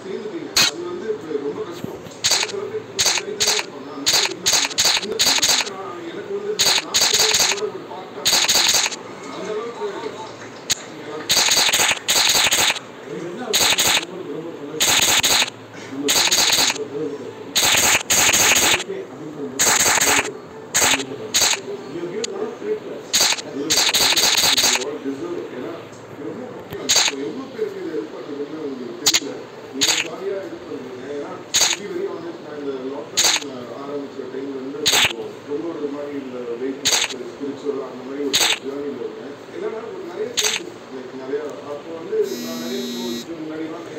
சேர்ந்துட்டீங்க அது வந்து இப்ப ரொம்ப கஷ்டம் சில பேருக்கு கொஞ்சம் தனித்தனியா இருப்பாங்க அந்த மாதிரி இல்லாம இந்த கூட்டத்துல நான் எனக்கு வந்து நான் செய்யறதோட ஒரு பார்ட்டான அந்த அளவுக்கு நீங்க எல்லாரும் நிறைய அப்போ வந்து நான் நிறைய முன்னாடி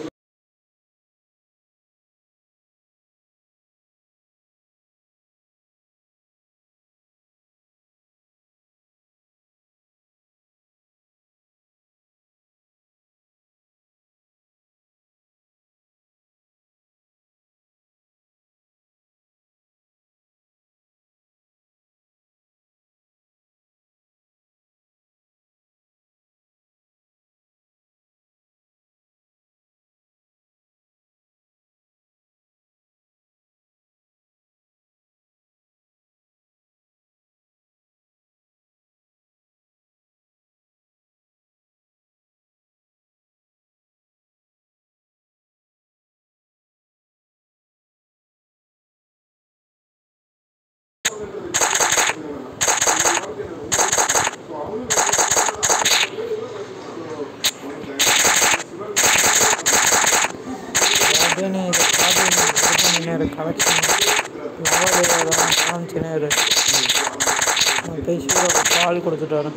அப்படின்னு இது காப்பி இது பண்ணினாரு கலெக்ஷன் லாவாதேவியெல்லாம் காமிச்சினாரு போய் சீரோக்கு பால் கொடுத்துட்டாரு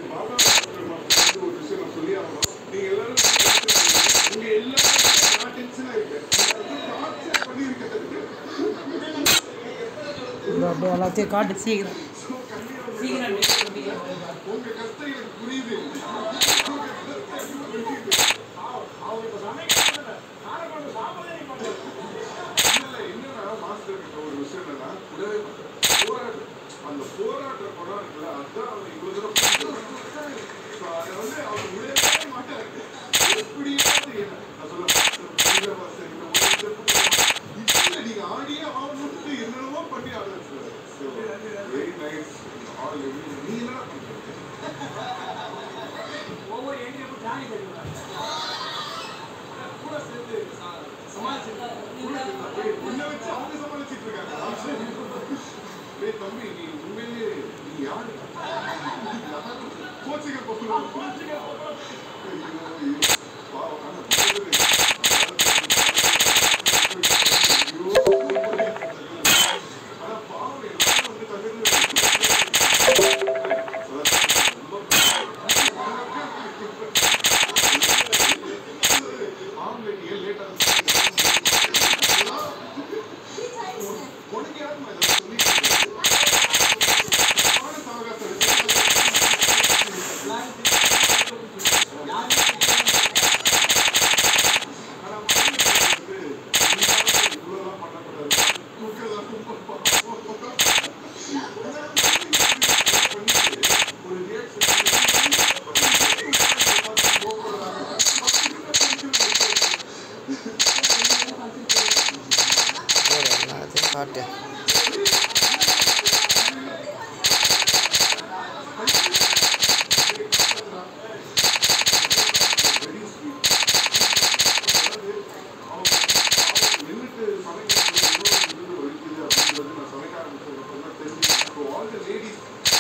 இது அப்படியே எல்லாத்தையும் காட்டு சீக்கிரம் என்னன்னா மாஸ்டர் கிட்ட ஒரு விஷயம் என்னன்னா உடனே போராட்டம் அந்த போராட்ட படம் இருக்குல்ல அதுதான் அவன் இவ்வளவு தூரம் So, அதை வந்து அவர் விடவே மாட்டாரு எப்படியாவது என்ன நான் சொல்ல மாஸ்டர் மாஸ்டர் கிட்ட ஒரு step கூட இல்ல நீங்க ஆடியே ஆகணும்னு என்னென்னமோ பண்ணி ஆட வச்சுருவாரு வெரி நைஸ் ஆல் நீ என்ன பண்ற உன்னை வச்சு அவங்க சமாளிச்சிட்டு இருக்காங்க டேய் தம்பி நீ உண்மையிலே நீ யாரு கோச்சிங்க போகணும் கோச்சிங்க பாவம் ஆனா புரியவே ஆனா பாவம் எல்லாரும் வந்து தகுந்த ஆம்லெட் ஏன் லேட்டா உனக்கு யாருமா இதை சொல்லி எல்லாத்தையும் காட்டு நின்னுட்டு சமைக்கிறது எவ்வளவு இது ஒழிக்குது அப்படின்றது நான் சமைக்க ஆரம்பிச்சதுக்கப்புறம் தான் தெரிஞ்சுக்கிட்டேன். So all the ladies,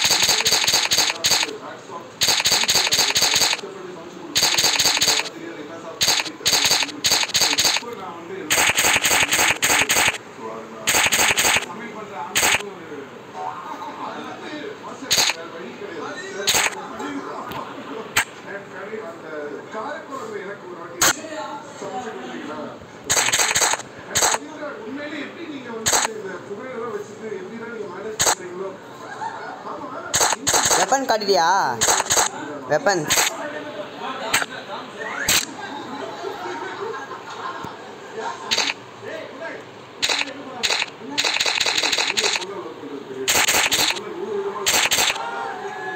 hats off. கஷ்டப்பட்டு சமைச்சு கொடுக்கும்போது எனக்கு இதெல்லாம் தெரியாது, என்ன சாப்பிட்டு இப்போ நான் வந்து எல்லாம் So அது நான் சமையல் பண்ற ஆண்களுக்கும் ஒரு அது வந்து மாஸ்டர் வேற வழி கிடையாது எனக்கு கடை அந்த காரக்குழம்பு எனக்கு ஒரு வாட்டி சமைச்சு கொடுத்தீங்களா ரவீந்திரா, உண்மையிலே எப்படி நீங்க வந்து இந்த புகையெல்லாம் வச்சுட்டு எப்படிதான் நீங்க மேனேஜ் பண்றீங்களோ ஆமா இந்த வெப்பன் காட்டிட்டியா வெப்பன் நீங்க பொண்ணை love பண்றது பெரிய விஷயம். ஒரு பொண்ணை நூறு விதமா love பண்றீங்க.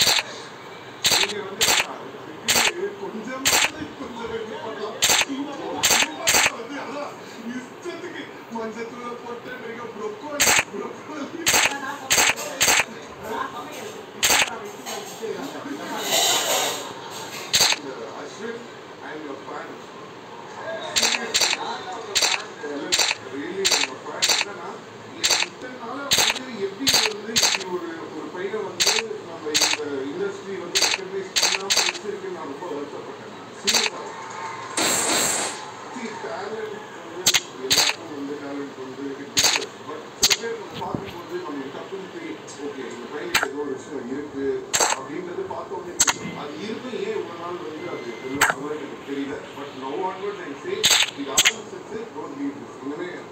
நீங்க வந்து இது கொஞ்சமாவது கொஞ்சம் இது பண்ணலாம் fan. Really, I'm a fan. என்னன்னா, இத்தனை நாளா வந்து எப்படி வந்து இப்படி ஒரு ஒரு பையனை வந்து நம்ம இந்த industry வந்து recognize பண்ணாம வச்சிருக்குன்னு நான் ரொம்ப வருத்தப்பட்டேன். Serious ஆ. See, talent வந்து எல்லாருக்கும் வந்து talent வந்து it differs. But சில பேர் நம்ம பார்க்கும்போது நம்ம டக்குன்னு தெரியும். Okay, இந்த பையனுக்கு ஏதோ ஒரு விஷயம் இருக்கு அப்படின்றது பார்த்த உடனே தெரியும். அது இருந்தும் ஏன் இவ்வளவு நாள் வந்து அது வெளில வரல எனக்கு தெரியல. But now onwards I say, இது ஆரம்பிச்சிருச்சு, don't leave this. இனிமே